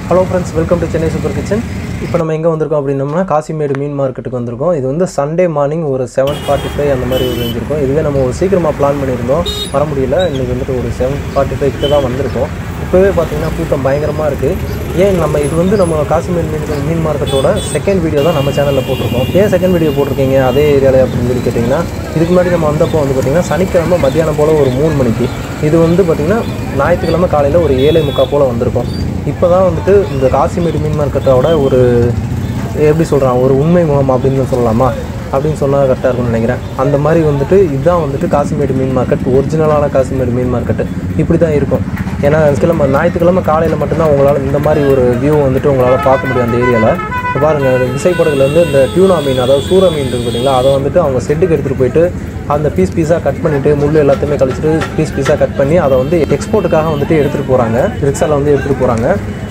Hello friends welcome to Chennai super kitchen இப்போ நம்ம எங்கே வந்திருக்கோம் அப்படின்னோம்னா காசிமேடு மீன் மார்க்கெட்டுக்கு வந்திருக்கோம் இது வந்து சண்டே மார்னிங் ஒரு செவன் ஃபார்ட்டி ஃபைவ் அந்த மாதிரி ஒரு இருந்திருக்கும் இதுவே நம்ம ஒரு சீக்கிரமாக பிளான் பண்ணியிருந்தோம் வர முடியல இன்றைக்கி வந்துட்டு ஒரு செவன் ஃபார்ட்டி ஃபைவ் கிட்ட தான் வந்திருக்கோம் இப்போவே பார்த்தீங்கன்னா கூட்டம் பயங்கரமாக இருக்குது ஏன் நம்ம இது வந்து நம்ம காசிமேடு மீன் மீன் மார்க்கெட்டோட செகண்ட் வீடியோ தான் நம்ம சேனலில் போட்டிருக்கோம் ஏன் செகண்ட் வீடியோ போட்டிருக்கீங்க அதே ஏரியாவில் அப்படின்னு சொல்லி கேட்டிங்கன்னா இதுக்கு முன்னாடி நம்ம வந்தப்போ வந்து பார்த்திங்கன்னா சனிக்கிழமை மத்தியானம் போல் ஒரு மூணு மணிக்கு இது வந்து பார்த்திங்கன்னா ஞாயிற்றுக்கிழமை காலையில் ஒரு ஏழை முக்கால் போல் வந்திருக்கோம் இப்போ தான் வந்துட்டு இந்த காசிமேடு மீன் மார்க்கெட்டோட ஒரு எப்படி சொல்கிறான் ஒரு உண்மை முகம் அப்படின்னு சொல்லலாமா அப்படின்னு சொன்னால் கரெக்டாக இருக்கும்னு நினைக்கிறேன் அந்த மாதிரி வந்துட்டு இதுதான் வந்துட்டு காசிமேடு மீன் மார்க்கெட் ஒரிஜினலான காசிமேடு மீன் மார்க்கெட்டு இப்படி தான் இருக்கும் ஏன்னா கிழமை ஞாயிற்றுக்கிழமை காலையில் மட்டும்தான் உங்களால் இந்த மாதிரி ஒரு வியூ வந்துட்டு உங்களால் பார்க்க முடியும் அந்த ஏரியாவில் இப்போ பாருங்கள் விசைப்படகுலேருந்து இந்த டியூனா மீன் அதாவது சூற மீன் இருக்குது பார்த்தீங்களா அதை வந்துட்டு அவங்க செட்டுக்கு எடுத்துகிட்டு போயிட்டு அந்த பீஸ் பீஸாக கட் பண்ணிவிட்டு முள் எல்லாத்தையுமே கழிச்சிட்டு பீஸ் பீஸாக கட் பண்ணி அதை வந்து எக்ஸ்போர்ட்டுக்காக வந்துட்டு எடுத்துகிட்டு போகிறாங்க ரிக்ஸாவில் வந்து எடுத்துகிட்டு போகிறாங்க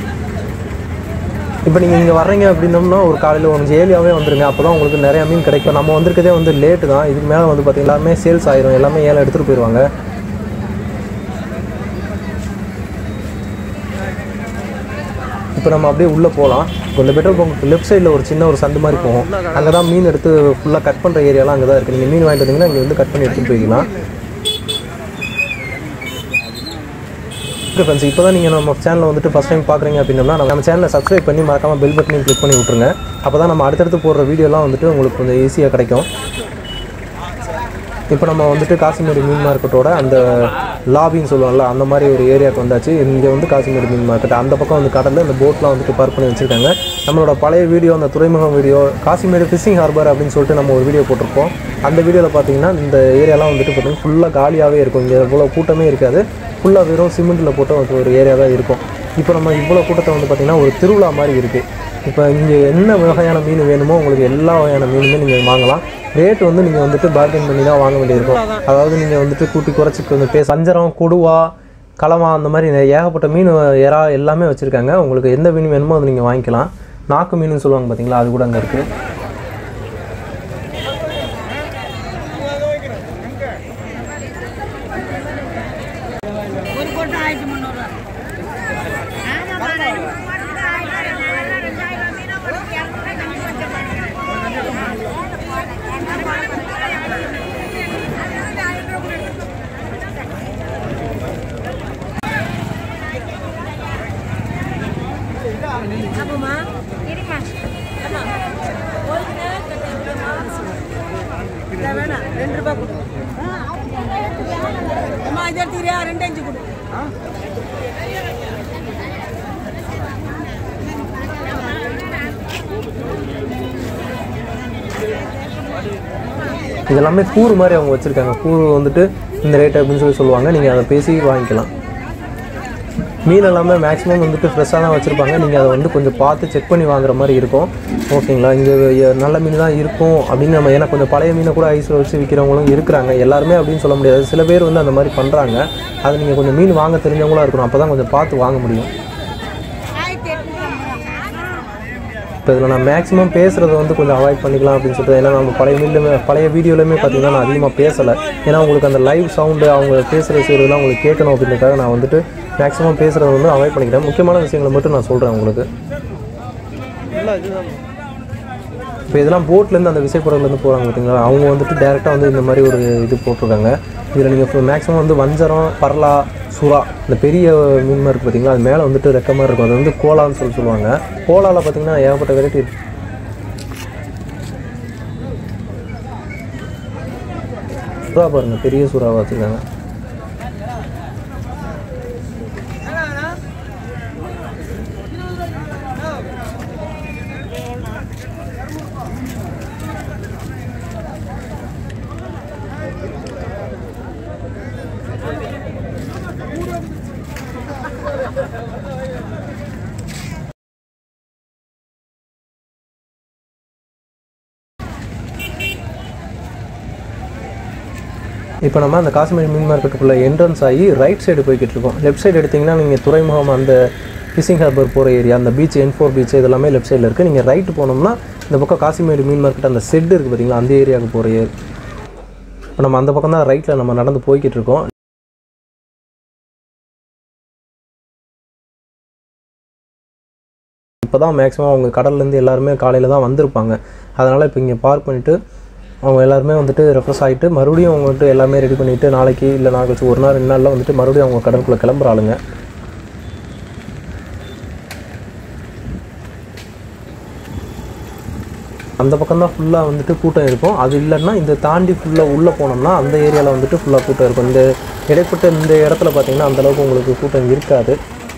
இப்போ நீங்கள் இங்கே வர்றீங்க அப்படின்னோம்னா ஒரு காலையில் ஒரு ஏரியாவே வந்துருங்க அப்போ தான் உங்களுக்கு நிறையா மீன் கிடைக்கும் நம்ம வந்திருக்கதே வந்து லேட்டு தான் இதுக்கு மேலே வந்து பார்த்தீங்கன்னா எல்லாமே சேல்ஸ் ஆயிரும் எல்லாமே ஏழை எடுத்துகிட்டு போயிடுவாங்க இப்போ நம்ம அப்படியே உள்ளே போகலாம் இப்போ இந்த பெட்ரோல் பங்க் லெஃப்ட் சைடில் ஒரு சின்ன ஒரு சந்து மாதிரி போகும் அங்கே தான் மீன் எடுத்து ஃபுல்லாக கட் பண்ணுற ஏரியாலாம் அங்கே தான் இருக்குது நீங்கள் மீன் வாங்கிட்டு வந்தீங்கன்னா இங்கே வந்து கட் பண்ணி எடுத்துகிட்டு போய்க்கலாம் ஓகே ஃப்ரெண்ட்ஸ் இப்போ தான் நீங்கள் நம்ம சேனலை வந்துட்டு ஃபஸ்ட் டைம் பார்க்குறீங்க அப்படின்னா நம்ம சேனலை சப்ஸ்கிரைப் பண்ணி மறக்காமல் பெல் பட்டனையும் கிளிக் பண்ணி விட்ருங்க அப்போ தான் நம்ம அடுத்தடுத்து போடுற வீடியோலாம் வந்துட்டு உங்களுக்கு கொஞ்சம் ஈஸியாக கிடைக்கும் இப்போ நம்ம வந்துட்டு காசிமேடு மீன் மார்க்கெட்டோட அந்த லாபின்னு சொல்லுவாங்கல்ல அந்த மாதிரி ஒரு ஏரியாவுக்கு வந்தாச்சு இங்கே வந்து காசிமேடு மீன் மார்க்கெட் அந்த பக்கம் வந்து கடலில் இந்த போட்லாம் வந்துட்டு பார்க் பண்ணி வச்சுருக்காங்க நம்மளோட பழைய வீடியோ அந்த துறைமுகம் வீடியோ காசிமேடு ஃபிஷிங் ஹார்பர் அப்படின்னு சொல்லிட்டு நம்ம ஒரு வீடியோ போட்டிருப்போம் அந்த வீடியோவில் பார்த்தீங்கன்னா இந்த ஏரியாலாம் வந்துட்டு பார்த்தீங்கன்னா ஃபுல்லாக காலியாகவே இருக்கும் இங்கே இவ்வளோ கூட்டமே இருக்காது ஃபுல்லாக வெறும் சிமெண்ட்டில் போட்ட ஒரு ஏரியா தான் இருக்கும் இப்போ நம்ம இவ்வளோ கூட்டத்தை வந்து பார்த்திங்கன்னா ஒரு திருவிழா மாதிரி இருக்குது இப்போ இங்கே என்ன வகையான மீன் வேணுமோ உங்களுக்கு எல்லா வகையான மீனுமே நீங்கள் வாங்கலாம் ரேட் வந்து நீங்கள் வந்துட்டு பார்கெயின் பண்ணி தான் வாங்க வேண்டியிருக்கும் அதாவது நீங்கள் வந்துட்டு கூட்டி குறைச்சி கொஞ்சம் பே சஞ்சரம் கொடுவா களவா அந்த மாதிரி நிறைய ஏகப்பட்ட மீன் எறா எல்லாமே வச்சுருக்காங்க உங்களுக்கு எந்த மீன் வேணுமோ அதை நீங்கள் வாங்கிக்கலாம் நாக்கு மீன் சொல்லுவாங்க பார்த்தீங்களா அது கூட அங்கே இருக்குது ஒரு போட்டு ஆயிரத்தி முந்நூறுவா அப்பமா இருமா வேணாம் ரெண்டு ரூபாய் கொடு அம்மா இது எடுத்துக்கிறியா ரெண்டு அஞ்சு கொடு இதெல்லாமே கூறு மாதிரி அவங்க வச்சுருக்காங்க கூறு வந்துட்டு இந்த ரேட் அப்படின்னு சொல்லி சொல்லுவாங்க நீங்கள் அதை பேசி வாங்கிக்கலாம் மீன் எல்லாமே மேக்ஸிமம் வந்துட்டு ஃப்ரெஷ்ஷாக தான் வச்சுருப்பாங்க நீங்கள் அதை வந்து கொஞ்சம் பார்த்து செக் பண்ணி வாங்குற மாதிரி இருக்கும் ஓகேங்களா இங்கே நல்ல மீன் தான் இருக்கும் அப்படின்னு நம்ம ஏன்னா கொஞ்சம் பழைய மீனை கூட ஐஸில் வச்சு விற்கிறவங்களும் இருக்கிறாங்க எல்லாருமே அப்படின்னு சொல்ல முடியாது சில பேர் வந்து அந்த மாதிரி பண்ணுறாங்க அதை நீங்கள் கொஞ்சம் மீன் வாங்க தெரிஞ்சவங்களா இருக்கணும் அப்போ தான் கொஞ்சம் பார்த்து வாங்க முடியும் ஆயிரத்தி எட்நூறு இப்போ இதில் நான் மேக்ஸிமம் பேசுகிறத வந்து கொஞ்சம் அவாய்ட் பண்ணிக்கலாம் அப்படின்னு சொல்லிட்டு ஏன்னா நம்ம பழைய மீன்லுமே பழைய வீடியோலையுமே பார்த்தீங்கன்னா நான் அதிகமாக பேசலை ஏன்னா உங்களுக்கு அந்த லைவ் சவுண்டு அவங்க பேசுகிற செய்கிறதுலாம் உங்களுக்கு கேட்கணும் அப்படின்றதுக்காக நான் வந்துட்டு மேக்ஸிமம் பேசுகிறத வந்து அவாய்ட் பண்ணிக்கிறேன் முக்கியமான விஷயங்களை மட்டும் நான் சொல்கிறேன் உங்களுக்கு இப்போ இதெல்லாம் போட்லேருந்து அந்த விசைப்படகுலேருந்து போகிறாங்க பார்த்தீங்களா அவங்க வந்துட்டு டேரெக்டாக வந்து இந்த மாதிரி ஒரு இது போட்டிருக்காங்க இதில் நீங்கள் மேக்ஸிமம் வந்து வஞ்சரம் பரலா சுறா இந்த பெரிய மீன் மாதிரி இருக்குது பார்த்தீங்களா அது மேலே வந்துட்டு ரெக்க மாதிரி இருக்கும் அது வந்து கோலான்னு சொல்லி சொல்லுவாங்க கோலாவில் பார்த்தீங்கன்னா ஏகப்பட்ட வெரைட்டி இருக்கு சுறா பாருங்கள் பெரிய சுறாவாக வச்சுருக்காங்க இப்போ நம்ம அந்த காஷ்மீர் மீன் மார்க்கெட்டுக்குள்ளே என்ட்ரன்ஸ் ஆகி ரைட் சைடு போய்கிட்டு இருக்கோம் லெஃப்ட் சைடு எடுத்திங்கன்னா நீங்கள் துறைமுகம் அந்த ஃபிஷிங் ஹார்பர் போகிற ஏரியா அந்த பீச் என் ஃபோர் பீச் இதெல்லாமே லெஃப்ட் சைடில் இருக்குது நீங்கள் ரைட்டு போனோம்னா இந்த பக்கம் காசிமேடு மீன் மார்க்கெட் அந்த செட் இருக்குது பார்த்தீங்களா அந்த ஏரியாவுக்கு போகிற ஏரி இப்போ நம்ம அந்த பக்கம் தான் ரைட்டில் நம்ம நடந்து போய்கிட்டு இருக்கோம் இப்போ தான் மேக்ஸிமம் அவங்க கடல்லேருந்து எல்லாருமே காலையில் தான் வந்திருப்பாங்க அதனால் இப்போ இங்கே பார்க் பண்ணிவிட்டு அவங்க எல்லாருமே வந்துட்டு ரெஃப்ரெஷ் ஆகிட்டு மறுபடியும் அவங்க வந்துட்டு எல்லாமே ரெடி பண்ணிவிட்டு நாளைக்கு இல்லை நாள் கழிச்சு ஒரு நாள் ரெண்டு நாளில் வந்துட்டு மறுபடியும் அவங்க கடலுக்குள்ளே கிளம்புற ஆளுங்க அந்த பக்கம் தான் ஃபுல்லாக வந்துட்டு கூட்டம் இருக்கும் அது இல்லைன்னா இந்த தாண்டி ஃபுல்லாக உள்ளே போனோம்னா அந்த ஏரியாவில் வந்துட்டு ஃபுல்லாக கூட்டம் இருக்கும் இந்த இடைப்பட்ட இந்த இடத்துல பார்த்தீங்கன்னா அந்தளவுக்கு உங்களுக்கு கூட்டம் இருக்காது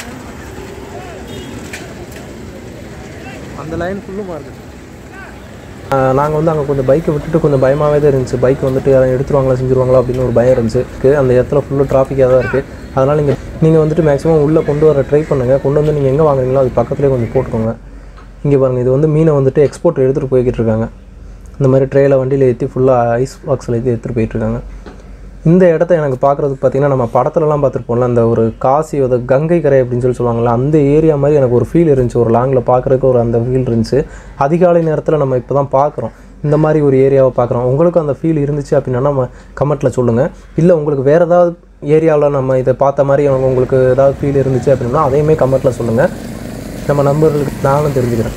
அந்த லைன் ஃபுல்லும் மார்க்கெட் நாங்கள் வந்து அங்கே கொஞ்சம் பைக்கை விட்டுட்டு கொஞ்சம் பயமாகவே தான் இருந்துச்சு பைக் வந்துட்டு யாரும் எடுத்துருவாங்களா செஞ்சுருவாங்களா அப்படின்னு ஒரு பயம் இருந்துச்சு இருக்கு. அந்த இடத்துல ஃபுல்லாக டிராஃபிக்காக தான் இருக்குது அதனால் நீங்கள் நீங்கள் வந்துட்டு மேக்ஸிமம் உள்ளே கொண்டு வர ட்ரை பண்ணுங்கள் கொண்டு வந்து நீங்கள் எங்கே வாங்குறீங்களோ அது பக்கத்துலேயே கொஞ்சம் போட்டுக்கோங்க இங்கே பாருங்கள் இது வந்து மீனை வந்துட்டு எக்ஸ்போர்ட் எடுத்துகிட்டு போய்கிட்டு இருக்காங்க இந்த மாதிரி ட்ரேயில் வண்டியில் ஏற்றி ஃபுல்லாக ஐஸ் பாக்ஸில் ஏற்றி எடுத்துகிட்டு போயிட்டுருக்காங்க இந்த இடத்த எனக்கு பார்க்குறதுக்கு பார்த்தீங்கன்னா நம்ம படத்துலலாம் பார்த்துருப்போம்ல அந்த ஒரு காசி ஒரு கங்கை கரை அப்படின்னு சொல்லி சொல்லுவாங்கள்ல அந்த ஏரியா மாதிரி எனக்கு ஒரு ஃபீல் இருந்துச்சு ஒரு லாங்கில் பார்க்குறதுக்கு ஒரு அந்த ஃபீல் இருந்துச்சு அதிகாலை நேரத்தில் நம்ம இப்போ தான் பார்க்குறோம் இந்த மாதிரி ஒரு ஏரியாவை பார்க்குறோம் உங்களுக்கு அந்த ஃபீல் இருந்துச்சு அப்படின்னா நம்ம கமெண்ட்டில் சொல்லுங்கள் இல்லை உங்களுக்கு வேறு ஏதாவது ஏரியாவில் நம்ம இதை பார்த்த மாதிரி அவங்க உங்களுக்கு ஏதாவது ஃபீல் இருந்துச்சு அப்படின்னா அதையுமே கமெண்ட்டில் சொல்லுங்கள் நம்ம நண்பர்களுக்கு நானும் தெரிஞ்சுக்கிறேன்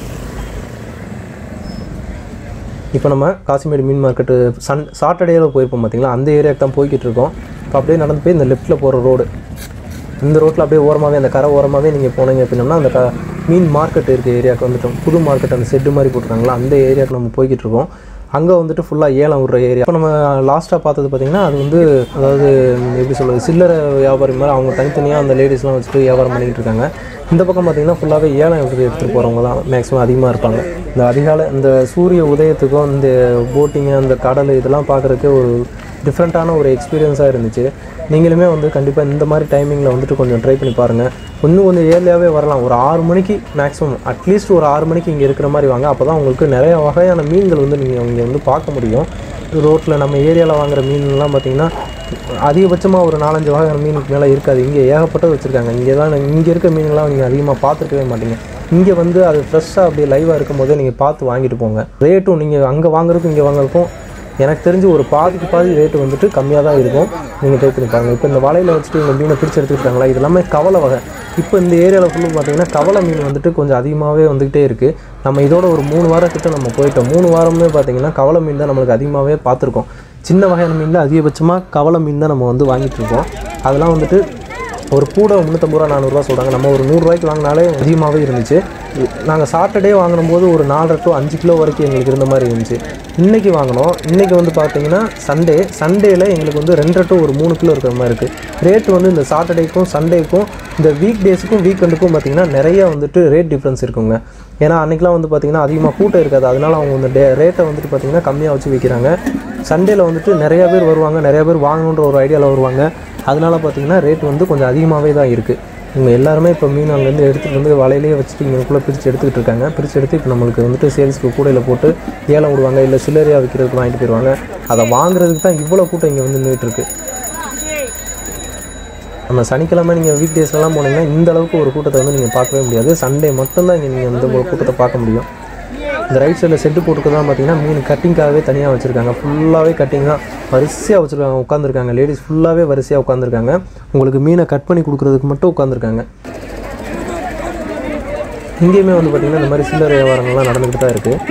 இப்போ நம்ம காசிமேடு மீன் மார்க்கெட்டு சன் சாட்டர்டேயில் போயிருப்போம் பார்த்தீங்களா அந்த ஏரியாவுக்கு தான் போய்கிட்டு இருக்கோம் இப்போ அப்படியே நடந்து போய் இந்த லெஃப்ட்டில் போகிற ரோடு இந்த ரோட்டில் அப்படியே ஓரமாகவே அந்த கரை ஓரமாகவே நீங்கள் போனீங்க அப்படின்னம்னா அந்த க மீன் மார்க்கெட் இருக்க ஏரியாவுக்கு வந்துட்டோம் புது மார்க்கெட் அந்த செட்டு மாதிரி போட்டிருக்காங்களா அந்த ஏரியாவுக்கு நம்ம போய்கிட்டு இருக்கோம் அங்கே வந்துட்டு ஃபுல்லாக ஏலம் விடுற ஏரியா இப்போ நம்ம லாஸ்ட்டாக பார்த்தது பார்த்தீங்கன்னா அது வந்து அதாவது எப்படி சொல்கிறது சில்லறை வியாபாரி மாதிரி அவங்க தனித்தனியாக அந்த லேடிஸ்லாம் வச்சுட்டு வியாபாரம் பண்ணிக்கிட்டு இருக்காங்க இந்த பக்கம் பார்த்தீங்கன்னா ஃபுல்லாகவே ஏலம் எடுத்து எடுத்துகிட்டு போகிறவங்க தான் மேக்ஸிமம் அதிகமாக இருப்பாங்க இந்த அதிகாலை இந்த சூரிய உதயத்துக்கும் இந்த போட்டிங்கு அந்த கடல் இதெல்லாம் பார்க்குறதுக்கு ஒரு டிஃப்ரெண்ட்டான ஒரு எக்ஸ்பீரியன்ஸாக இருந்துச்சு நீங்களுமே வந்து கண்டிப்பாக இந்த மாதிரி டைமிங்கில் வந்துட்டு கொஞ்சம் ட்ரை பண்ணி பாருங்கள் இன்னும் கொஞ்சம் ஏர்லியாகவே வரலாம் ஒரு ஆறு மணிக்கு மேக்ஸிமம் அட்லீஸ்ட் ஒரு ஆறு மணிக்கு இங்கே இருக்கிற மாதிரி வாங்க அப்போ தான் உங்களுக்கு நிறைய வகையான மீன்கள் வந்து நீங்கள் இங்கே வந்து பார்க்க முடியும் ரோட்டில் நம்ம ஏரியாவில் வாங்குற மீன்லாம் பார்த்தீங்கன்னா அதிகபட்சமாக ஒரு நாலஞ்சு வகையான மீனுக்கு மேலே இருக்காது இங்கே ஏகப்பட்டது வச்சுருக்காங்க இங்கே தான் இங்கே இருக்க மீன்லாம் நீங்கள் அதிகமாக பார்த்துருக்கவே மாட்டீங்க இங்கே வந்து அது ஃப்ரெஷ்ஷாக அப்படியே லைவாக இருக்கும் போதே நீங்கள் பார்த்து வாங்கிட்டு போங்க ரேட்டும் நீங்கள் அங்கே வாங்குறதுக்கும் இங்கே வாங்குறதுக்கும் எனக்கு தெரிஞ்சு ஒரு பாதிக்கு பாதி ரேட்டு வந்துட்டு கம்மியாக தான் இருக்கும் நீங்கள் ட்ரை பண்ணி பாருங்கள் இப்போ இந்த வலையில் வச்சுட்டு இந்த மீனை பிடிச்சி எடுத்துக்கிட்டாங்களா இது எல்லாமே கவலை வகை இப்போ இந்த ஏரியாவில் ஃபுல்லும் பார்த்தீங்கன்னா கவலை மீன் வந்துட்டு கொஞ்சம் அதிகமாகவே வந்துக்கிட்டே இருக்குது நம்ம இதோட ஒரு மூணு வாரம் கிட்ட நம்ம போயிட்டோம் மூணு வாரமே பார்த்தீங்கன்னா கவலை மீன் தான் நம்மளுக்கு அதிகமாகவே பார்த்துருக்கோம் சின்ன வகையான மீனில் அதிகபட்சமாக கவலை மீன் தான் நம்ம வந்து வாங்கிட்டு இருக்கோம் அதெல்லாம் வந்துட்டு ஒரு கூடை முந்நூற்றம்பது ரூபா நானூறுரூவா சொல்கிறாங்க நம்ம ஒரு நூறுரூவாய்க்கு வாங்கினாலே அதிகமாகவே இருந்துச்சு நாங்கள் சாட்டர்டே வாங்கினும்போது ஒரு நாலரை டு அஞ்சு கிலோ வரைக்கும் எங்களுக்கு இருந்த மாதிரி இருந்துச்சு இன்றைக்கி வாங்கினோம் இன்றைக்கி வந்து பார்த்தீங்கன்னா சண்டே சண்டேல எங்களுக்கு வந்து ரெண்டரை டு ஒரு மூணு கிலோ இருக்கிற மாதிரி இருக்குது ரேட் வந்து இந்த சாட்டர்டேக்கும் சண்டேக்கும் இந்த வீக் டேஸுக்கும் வீக்கெண்டுக்கும் பார்த்தீங்கன்னா நிறைய வந்துட்டு ரேட் டிஃப்ரென்ஸ் இருக்குங்க ஏன்னா அன்றைக்கெலாம் வந்து பார்த்திங்கன்னா அதிகமாக கூட்டம் இருக்காது அதனால அவங்க இந்த டே ரேட்டை வந்துட்டு பார்த்திங்கன்னா கம்மியாக வச்சு விற்கிறாங்க சண்டேல வந்துட்டு நிறைய பேர் வருவாங்க நிறைய பேர் வாங்கணுன்ற ஒரு ஐடியாவில் வருவாங்க அதனால பார்த்தீங்கன்னா ரேட் வந்து கொஞ்சம் அதிகமாகவே தான் இருக்குது இவங்க எல்லாருமே இப்போ மீன் அங்கேருந்து எடுத்துகிட்டு வந்து வலையிலேயே வச்சுட்டு இங்கேக்குள்ளே பிரித்து எடுத்துக்கிட்டு இருக்காங்க பிரித்து எடுத்து இப்போ நம்மளுக்கு வந்துட்டு சேல்ஸ்க்கு கூடையில் போட்டு ஏலம் விடுவாங்க இல்லை சில்லறையாக விற்கிறதுக்கு வாங்கிட்டு போயிடுவாங்க அதை வாங்குறதுக்கு தான் இவ்வளோ கூட்டம் இங்கே வந்து நின்றுட்டு இருக்கு நம்ம சனிக்கிழமை நீங்கள் வீக் டேஸ்லலாம் போனீங்கன்னா இந்த அளவுக்கு ஒரு கூட்டத்தை வந்து நீங்கள் பார்க்கவே முடியாது சண்டே மட்டும்தான் இங்கே நீங்கள் இந்த ஒரு கூட்டத்தை பார்க்க முடியும் இந்த ரைட் சைடில் செட்டு போட்டுக்கதான் பார்த்தீங்கன்னா மீன் கட்டிங்காகவே தனியாக வச்சுருக்காங்க ஃபுல்லாகவே கட்டிங் தான் வரிசையாக வச்சுருக்காங்க உட்காந்துருக்காங்க லேடிஸ் ஃபுல்லாகவே வரிசையாக உட்காந்துருக்காங்க உங்களுக்கு மீனை கட் பண்ணி கொடுக்குறதுக்கு மட்டும் உட்காந்துருக்காங்க இங்கேயுமே வந்து பார்த்திங்கன்னா இந்த மாதிரி சில்லறை வியாபாரங்கள்லாம் நடந்துக்கிட்டு தான் இருக்குது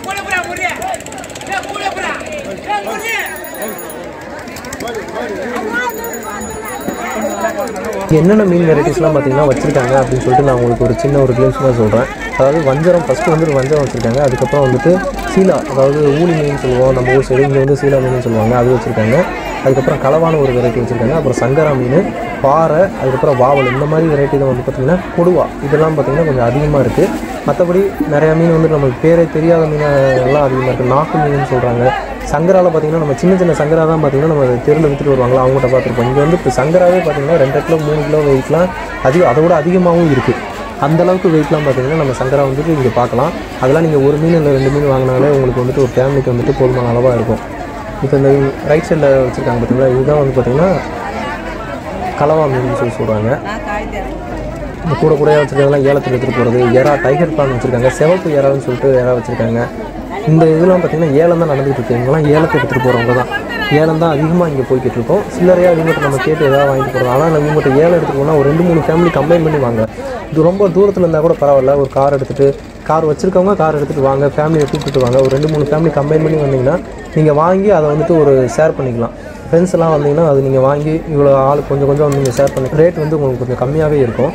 இங்கே என்னென்ன மீன் வெரைட்டிஸ்லாம் பார்த்தீங்கன்னா வச்சுருக்காங்க அப்படின்னு சொல்லிட்டு நான் உங்களுக்கு ஒரு சின்ன ஒரு கிளிம்ஸ் மாதிரி சொல்கிறேன் அதாவது வஞ்சரம் ஃபஸ்ட்டு வந்து வஞ்சரம் வச்சுருக்காங்க அதுக்கப்புறம் வந்துட்டு சீலா அதாவது ஊளி மீன் சொல்லுவோம் நம்ம ஊர் சைடு இங்கே வந்து சீலா மீன் சொல்லுவாங்க அது வச்சுருக்காங்க அதுக்கப்புறம் களவான ஒரு வெரைட்டி வச்சுருக்காங்க அப்புறம் சங்கரா மீன் பாறை அதுக்கப்புறம் வாவல் இந்த மாதிரி வெரைட்டி தான் வந்து பார்த்திங்கன்னா கொடுவா இதெல்லாம் பார்த்திங்கன்னா கொஞ்சம் அதிகமாக இருக்குது மற்றபடி நிறையா மீன் வந்து நம்மளுக்கு பேரே தெரியாத மீன் எல்லாம் அதிகமாக இருக்குது நாக்கு மீன் சொல்கிறாங்க சங்கராவில் பார்த்தீங்கன்னா நம்ம சின்ன சின்ன சங்கரா தான் பார்த்தீங்கன்னா நம்ம தெருவில் விற்றுட்டு வருவாங்களா அவங்ககிட்ட பார்த்துருப்போம் இங்கே வந்து இப்போ சங்கராவே பார்த்தீங்கன்னா ரெண்டரை கிலோ மூணு கிலோ வெயிட்லாம் அதிகம் அதை விட அதிகமாகவும் இருக்குது அந்த அளவுக்கு வெயிட்லாம் பார்த்தீங்கன்னா நம்ம சங்கரா வந்துட்டு இங்கே பார்க்கலாம் அதெல்லாம் நீங்கள் ஒரு மீன் இல்லை ரெண்டு மீன் வாங்கினாலே உங்களுக்கு வந்துட்டு ஒரு ஃபேமிலிக்கு வந்துட்டு போதுமான அளவாக இருக்கும் இப்போ இந்த ரைட் சைடில் வச்சுருக்காங்க பார்த்தீங்களா இதுதான் வந்து பார்த்தீங்கன்னா கலவா மீன் சொல்லி சொல்கிறாங்க இந்த கூட கூட வச்சுருக்கதெல்லாம் ஏலத்துக்கு எடுத்துகிட்டு போகிறது எறா டைகர் பிளான் வச்சுருக்காங்க சிவப்பு எறான்னு சொல்லிட்டு எறா வச்சுருக்காங்க இந்த இதெல்லாம் பார்த்தீங்கன்னா ஏலம் தான் நடந்துகிட்டு இருக்கு இவங்கெல்லாம் ஏலத்தை எடுத்துகிட்டு போகிறவங்க தான் ஏலம் தான் அதிகமாக இங்கே போய்கிட்டு இருக்கோம் சில்லறையாக இவங்ககிட்ட நம்ம கேட்டு ஏதாவது வாங்கிட்டு போகிறோம் ஆனால் நம்ம இவங்ககிட்ட ஏலம் எடுத்துட்டு போனால் ஒரு ரெண்டு மூணு ஃபேமிலி கம்ப்ளைண்ட் பண்ணி வாங்க இது ரொம்ப தூரத்தில் இருந்தால் கூட பரவாயில்ல ஒரு கார் எடுத்துகிட்டு கார் வச்சுருக்கவங்க கார் எடுத்துகிட்டு வாங்க ஃபேமிலியை கூப்பிட்டு வாங்க ஒரு ரெண்டு மூணு ஃபேமிலி கம்பைன் பண்ணி வந்தீங்கன்னா நீங்கள் வாங்கி அதை வந்துட்டு ஒரு ஷேர் பண்ணிக்கலாம் ஃப்ரெண்ட்ஸ் எல்லாம் வந்தீங்கன்னா அது நீங்கள் வாங்கி இவ்வளோ ஆள் கொஞ்சம் கொஞ்சம் வந்து நீங்கள் ஷேர் பண்ணி ரேட் வந்து உங்களுக்கு கொஞ்சம் கம்மியாகவே இருக்கும்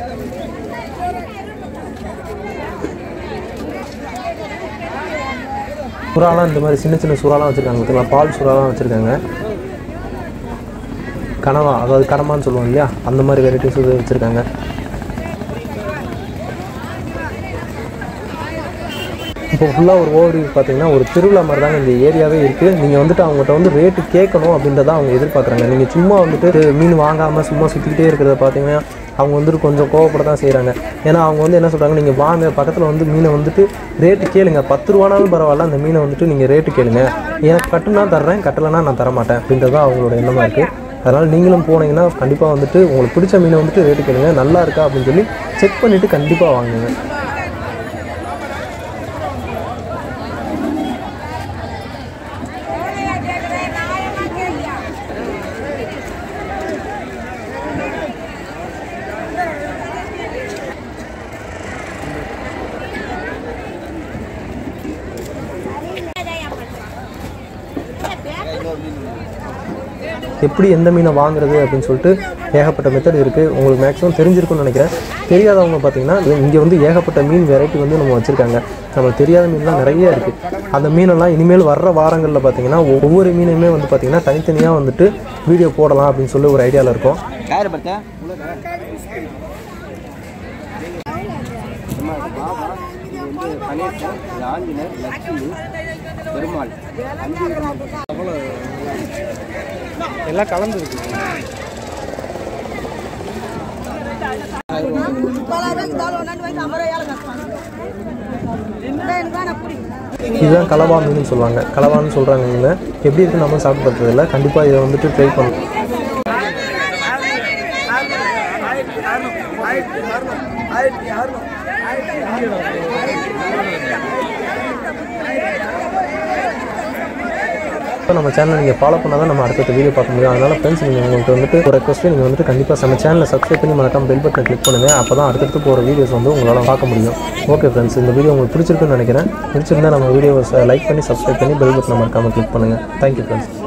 சுறாலாம் இந்த மாதிரி சின்ன சின்ன சுறாலாம் வச்சுருக்காங்க பார்த்தீங்களா பால் சுறாலாம் வச்சுருக்காங்க கனவா அதாவது கடமான்னு சொல்லுவோம் இல்லையா அந்த மாதிரி வெரைட்டிஸ் வச்சுருக்காங்க இப்போ ஃபுல்லாக ஒரு ஓடி பார்த்தீங்கன்னா ஒரு திருவிழா மாதிரி தாங்க இந்த ஏரியாவே இருக்குது நீங்கள் வந்துட்டு அவங்ககிட்ட வந்து ரேட்டு கேட்கணும் அப்படின்றத அவங்க எதிர்பார்க்குறாங்க நீங்கள் சும்மா வந்துட்டு மீன் வாங்காமல் சும்மா சுற்றிக்கிட்டே இருக்கிறத பார்த்தீங்கன்னா அவங்க வந்துட்டு கொஞ்சம் கோவப்பட தான் செய்கிறாங்க ஏன்னா அவங்க வந்து என்ன சொல்கிறாங்க நீங்கள் வாங்க பக்கத்தில் வந்து மீனை வந்துட்டு ரேட்டு கேளுங்க பத்து ரூபானாலும் பரவாயில்ல அந்த மீனை வந்துட்டு நீங்கள் ரேட்டு கேளுங்க எனக்கு கட்டுனா தர்றேன் கட்டலைன்னா நான் தரமாட்டேன் அப்படின்றது தான் அவங்களோட எண்ணமாக இருக்குது அதனால் நீங்களும் போனீங்கன்னா கண்டிப்பாக வந்துட்டு உங்களுக்கு பிடிச்ச மீனை வந்துட்டு ரேட்டு கேளுங்க நல்லா இருக்கா அப்படின்னு சொல்லி செக் பண்ணிவிட்டு கண்டிப்பாக வாங்குங்க எப்படி எந்த மீனை வாங்குறது அப்படின்னு சொல்லிட்டு ஏகப்பட்ட மெத்தட் இருக்குது உங்களுக்கு மேக்ஸிமம் தெரிஞ்சிருக்கும்னு நினைக்கிறேன் தெரியாதவங்க பார்த்தீங்கன்னா இங்கே வந்து ஏகப்பட்ட மீன் வெரைட்டி வந்து நம்ம வச்சுருக்காங்க நம்மளுக்கு தெரியாத மீன்லாம் நிறைய இருக்குது அந்த மீனெல்லாம் இனிமேல் வர்ற வாரங்களில் பார்த்தீங்கன்னா ஒவ்வொரு மீனையுமே வந்து பார்த்தீங்கன்னா தனித்தனியாக வந்துட்டு வீடியோ போடலாம் அப்படின்னு சொல்லி ஒரு ஐடியாவில் இருக்கும் யார் பார்த்தா கணேசன் ஆஞ்சநேயர் லட்சுமி பெருமாள் எல்லாம் கலந்து இருக்கு இதுதான் கலவா மீன் சொல்லுவாங்க கலவான்னு சொல்கிறாங்க இவங்க எப்படி இருக்குன்னு நம்ம சாப்பிட்டு பார்த்ததில்ல கண்டிப்பாக இதை வந்துட்டு ட்ரை பண்ணணும் இப்போ நம்ம சேனலை நீங்கள் ஃபாலோ பண்ணால் தான் நம்ம அடுத்த வீடியோ பார்க்க முடியும் அதனால் ஃப்ரெண்ட்ஸ் நீங்கள் உங்களுக்கு வந்துட்டு ஒரு ரெக்வஸ்ட்டு நீங்கள் வந்துட்டு கண்டிப்பாக நம்ம சேனலை சப்ஸ்கிரைப் பண்ணி மறக்காம பெல் பட்டனை கிளிக் பண்ணுங்கள் அப்போ தான் அடுத்தடுத்து போகிற வீடியோஸ் வந்து உங்களால் பார்க்க முடியும் ஓகே ஃப்ரெண்ட்ஸ் இந்த வீடியோ உங்களுக்கு பிடிச்சிருக்குன்னு நினைக்கிறேன் பிடிச்சிருந்தா நம்ம வீடியோவை லைக் பண்ணி சப்ஸ்கிரைப் பண்ணி பெல் பட்டனை மறக்காம கிளிக் பண்ணுங்கள் தேங்க்யூ ஃப்ரெண்ட்ஸ்